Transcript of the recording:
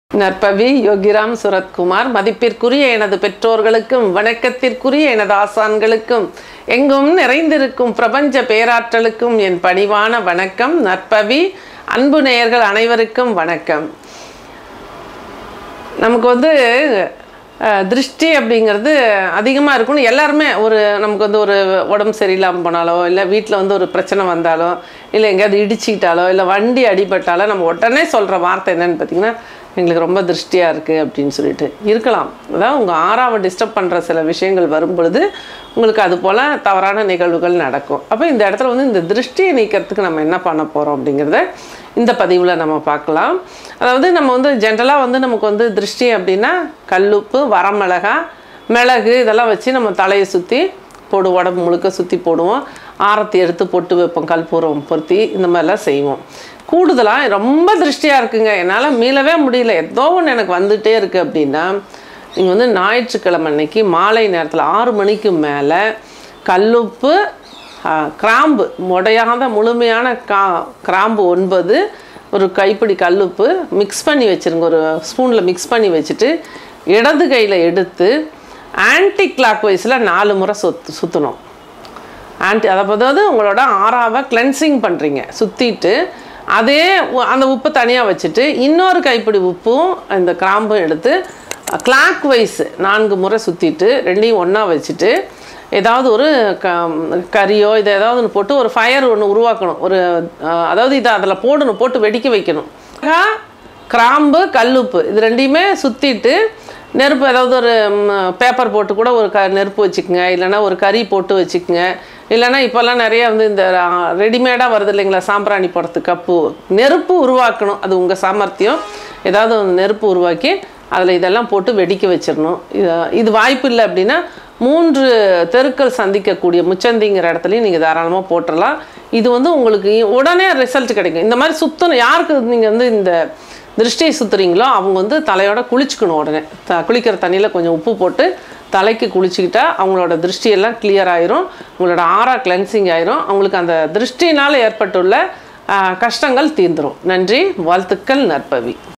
நற்பவி யோகிராம் சுரத்குமார் மதிப்பிற்குரிய எனது பெற்றோர்களுக்கும் வணக்கத்திற்குரிய எனது ஆசான்களுக்கும் எங்கும் நிறைந்திருக்கும் பிரபஞ்ச பேராற்றலுக்கும் என் பணிவான வணக்கம் நற்பவி அன்பு நேயர்கள் அனைவருக்கும் வணக்கம் நமக்கு வந்து அஹ், திருஷ்டி அப்படிங்கிறது அதிகமாக இருக்கணும் எல்லாருமே ஒரு நமக்கு வந்து ஒரு உடம்பு சரியில்லாமல் போனாலோ இல்லை வீட்டில் வந்து ஒரு பிரச்சனை வந்தாலோ இல்லை எங்கேயாவது இடிச்சிக்கிட்டாலோ இல்லை வண்டி அடிபட்டாலோ நம்ம உடனே சொல்கிற வார்த்தை என்னன்னு பார்த்தீங்கன்னா எங்களுக்கு ரொம்ப திருஷ்டியாக இருக்குது அப்படின்னு சொல்லிட்டு இருக்கலாம் அதாவது உங்கள் ஆறாவை டிஸ்டர்ப் பண்ணுற சில விஷயங்கள் வரும் பொழுது உங்களுக்கு அது போல் தவறான நிகழ்வுகள் நடக்கும் அப்போ இந்த இடத்துல வந்து இந்த திருஷ்டியை நீக்கிறதுக்கு நம்ம என்ன பண்ண போகிறோம் அப்படிங்கிறத இந்த பதிவில் நம்ம பார்க்கலாம் அதாவது நம்ம வந்து ஜென்ரலாக வந்து நமக்கு வந்து திருஷ்டி அப்படின்னா கல்லுப்பு வரமிளகா மிளகு இதெல்லாம் வச்சு நம்ம தலையை சுற்றி போடுவோம் உடம்பு முழுக்க சுற்றி போடுவோம் ஆரத்தி எடுத்து பொட்டு வைப்போம் கற்பூரம் பொருத்தி இந்த மாதிரிலாம் செய்வோம் கூடுதலாக ரொம்ப திருஷ்டியாக இருக்குங்க என்னால் மீளவே முடியல ஏதோ ஒன்று எனக்கு வந்துட்டே இருக்குது அப்படின்னா நீங்கள் வந்து ஞாயிற்றுக்கிழமை அன்னைக்கு மாலை நேரத்தில் ஆறு மணிக்கு மேலே கல்லுப்பு ஆ, கிராம்பு முடையாத முழுமையான கா கிராம்பு ஒன்பது ஒரு கைப்பிடி கல்லுப்பு மிக்ஸ் பண்ணி வச்சுருங்க ஒரு ஸ்பூனில் மிக்ஸ் பண்ணி வச்சுட்டு இடது கையில் எடுத்து ஆன்டி கிளாக் வைஸில் நாலு முறை சுத்து சுற்றணும் ஆன்டி அதாவது உங்களோட ஆறாவை கிளென்சிங் பண்ணுறீங்க சுற்றிட்டு அதே உ- அந்த உப்பு தனியாக வச்சுட்டு இன்னொரு கைப்பிடி உப்பும் இந்த கிராம்பும் எடுத்து கிளாக் வைஸ் நான்கு முறை சுற்றிட்டு ரெண்டையும் ஒன்றா வச்சுட்டு ஏதாவது ஒரு க கறியோ இதை ஏதாவது ஒன்று போட்டு ஒரு ஃபயர் ஒன்று உருவாக்கணும் ஒரு அஹ், அதாவது இதை அதில் போடணும் போட்டு வெடிக்க வைக்கணும் மிளகா, கிராம்பு கல்லுப்பு இது ரெண்டையுமே சுற்றிட்டு நெருப்பு ஏதாவது ஒரு பேப்பர் போட்டு கூட ஒரு க நெருப்பு வச்சுக்கோங்க இல்லைன்னா ஒரு கறி போட்டு வச்சுக்கோங்க இல்லைன்னா இப்போல்லாம் நிறைய வந்து இந்த ரெடிமேடாக வருது இல்லைங்களா சாம்பிராணி போடுறதுக்கு கப்பு நெருப்பு உருவாக்கணும் அது உங்கள் சாமர்த்தியம் ஏதாவது ஒரு நெருப்பு உருவாக்கி அதில் இதெல்லாம் போட்டு வெடிக்க வச்சிடணும் இது இது வாய்ப்பு இல்லை அப்படின்னா மூன்று தெருக்கள் சந்திக்கக்கூடிய முச்சந்திங்கிற இடத்துலையும் நீங்கள் தாராளமாக போட்டுடலாம் இது வந்து உங்களுக்கு உடனே ரிசல்ட் கிடைக்கும் இந்த மாதிரி சுத்தணும் யாருக்கு நீங்கள் வந்து இந்த திருஷ்டியை சுற்றுறீங்களோ அவங்க வந்து தலையோட குளிச்சுக்கணும் உடனே த குளிக்கிற தண்ணியில் கொஞ்சம் உப்பு போட்டு தலைக்கு குளிச்சுக்கிட்டா அவங்களோட திருஷ்டியெல்லாம் கிளியர் ஆயிரும் உங்களோட ஆறா கிளென்சிங் ஆயிரும் அவங்களுக்கு அந்த திருஷ்டினால் ஏற்பட்டுள்ள ஆஹ், கஷ்டங்கள் தீர்ந்துரும் நன்றி வாழ்த்துக்கள் நற்பவி